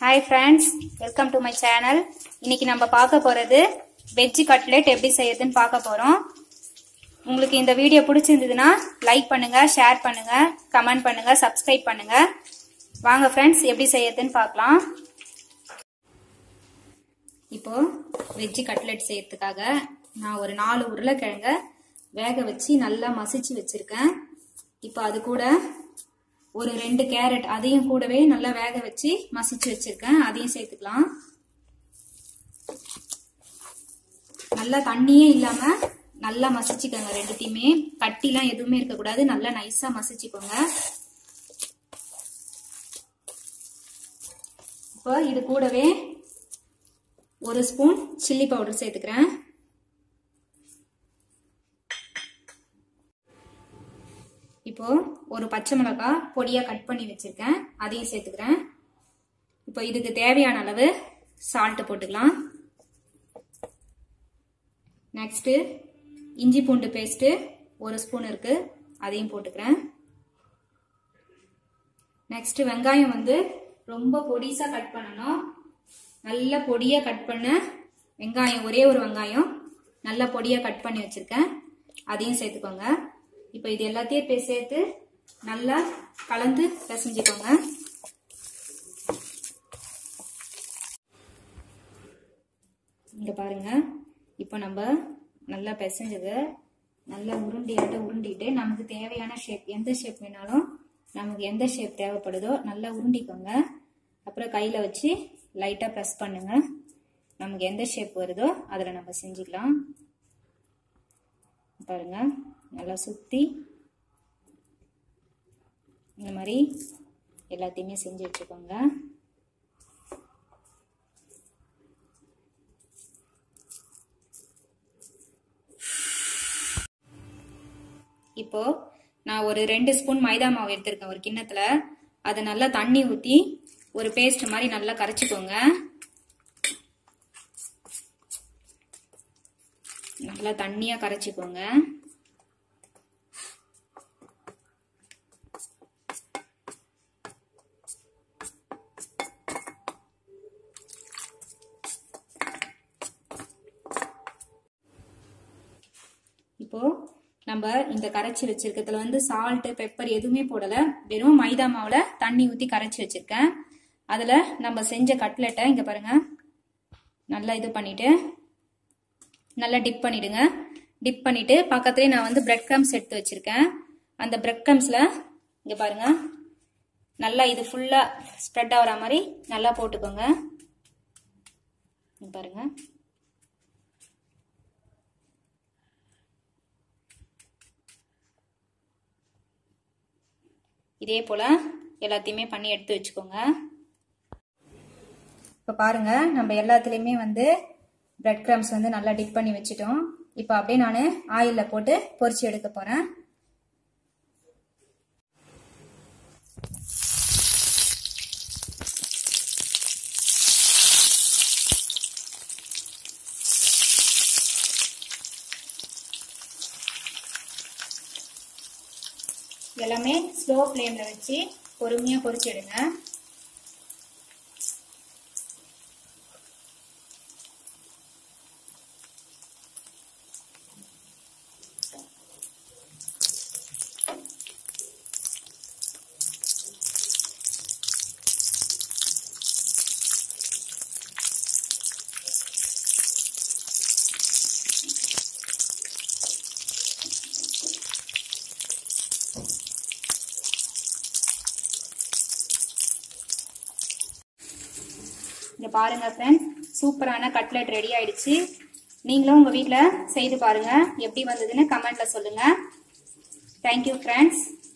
hi friends welcome to my channel இன்னைக்கு நம்ம பார்க்க போகிறது வெஜ் கட்லெட் எப்படி செய்யறதுன்னு பார்க்க போகிறோம் உங்களுக்கு இந்த வீடியோ பிடிச்சிருந்ததுன்னா லைக் பண்ணுங்க ஷேர் பண்ணுங்க கமெண்ட் பண்ணுங்க சப்ஸ்கிரைப் பண்ணுங்க வாங்க ஃப்ரெண்ட்ஸ் எப்படி செய்யறதுன்னு பார்க்கலாம் இப்போ வெஜ் கட்லெட் செய்யறதுக்காக நான் ஒரு நாலு உருளைக்கிழங்க வேக வச்சு நல்லா மசிச்சு வச்சிருக்கேன் இப்போ அது கூட ஒரு ரெண்டு கேரட் அதையும் கூடவே நல்லா வேக வச்சு மசிச்சு வச்சிருக்கேன் அதையும் சேர்த்துக்கலாம் நல்லா தண்ணியே இல்லாம நல்லா மசிச்சுக்கோங்க ரெண்டுத்தையுமே கட்டிலாம் எதுவுமே இருக்கக்கூடாது நல்லா நைஸா மசிச்சுக்கோங்க இப்போ இது கூடவே ஒரு ஸ்பூன் சில்லி பவுடர் சேர்த்துக்கிறேன் இப்போ ஒரு பச்சை மிளகாய் பொடியா கட் பண்ணி வச்சிருக்கேன் அதையும் சேர்த்துக்கிறேன் இப்போ இதுக்கு தேவையான அளவு சால்ட் போட்டுக்கலாம் நெக்ஸ்ட் இஞ்சி பூண்டு பேஸ்ட் ஒரு ஸ்பூன் இருக்கு அதையும் போட்டுக்கிறேன் நெக்ஸ்ட் வெங்காயம் வந்து ரொம்ப பொடிசா கட் பண்ணணும் நல்ல பொடியா கட் பண்ண வெங்காயம் ஒரே ஒரு வெங்காயம் நல்ல பொடியா கட் பண்ணி வச்சிருக்கேன் அதையும் சேர்த்துக்கோங்க இப்போ இது எல்லாத்தையும் போய் சேர்த்து நல்லா கலந்து பிசைஞ்சுக்கோங்க இங்க பாருங்க இப்போ நம்ம நல்லா பிசைஞ்சது நல்லா உருண்டியாட்ட உருண்டிட்டு நமக்கு தேவையான ஷேப் எந்த ஷேப் வேணாலும் நமக்கு எந்த ஷேப் தேவைப்படுதோ நல்லா உருண்டிக்கோங்க அப்புறம் கையில வச்சு லைட்டா ப்ரெஸ் பண்ணுங்க நமக்கு எந்த ஷேப் வருதோ அதில் நம்ம செஞ்சுக்கலாம் பாருங்க நல்லா சுற்றி இந்த மாதிரி எல்லாத்தையுமே செஞ்சு வச்சுக்கோங்க இப்போ நான் ஒரு ரெண்டு ஸ்பூன் மைதா மாவு எடுத்திருக்கேன் ஒரு கிண்ணத்துல அதை நல்லா தண்ணி ஊற்றி ஒரு பேஸ்ட் மாதிரி நல்லா கரைச்சிக்கோங்க நல்லா தண்ணியா கரைச்சிக்கோங்க இப்போ நம்ம இந்த கரைச்சி வச்சிருக்கிறதுல வந்து சால்ட் பெப்பர் எதுவுமே போடல வெறும் மைதா மாவுல தண்ணி ஊத்தி கரைச்சி வச்சிருக்கேன் அதுல நம்ம செஞ்ச கட்லெட்டை இங்க பாருங்க நல்லா இது பண்ணிட்டு நல்லா டிப் பண்ணிடுங்க டிப் பண்ணிட்டு பக்கத்துலேயே நான் வந்து பிரெட் க்ரம்ஸ் எடுத்து வச்சிருக்கேன் அந்த பிரெட் க்ரம்ஸ்ல இங்க பாருங்க நல்லா இது ஃபுல்லா ஸ்ப்ரெட் ஆகிற மாதிரி நல்லா போட்டுக்கோங்க பாருங்க இதே போல எல்லாத்தையுமே பண்ணி எடுத்து வச்சுக்கோங்க இப்போ பாருங்க நம்ம எல்லாத்துலேயுமே வந்து பிரெட் க்ரம்ஸ் வந்து நல்லா டிப் பண்ணி வச்சுட்டோம் இப்போ அப்படியே நான் ஆயிலில் போட்டு பொரிச்சு எடுக்க போகிறேன் எல்லாமே ஸ்லோ ஃப்ளேமில் வச்சு பொறுமையாக பொரிச்சு எடுங்க இங்க பாருங்க ஃப்ரெண்ட்ஸ் சூப்பரான கட்லெட் ரெடி ஆயிடுச்சு நீங்களும் உங்க வீட்டில் செய்து பாருங்க எப்படி வந்ததுன்னு கமெண்ட்ல சொல்லுங்க தேங்க்யூ ஃப்ரெண்ட்ஸ்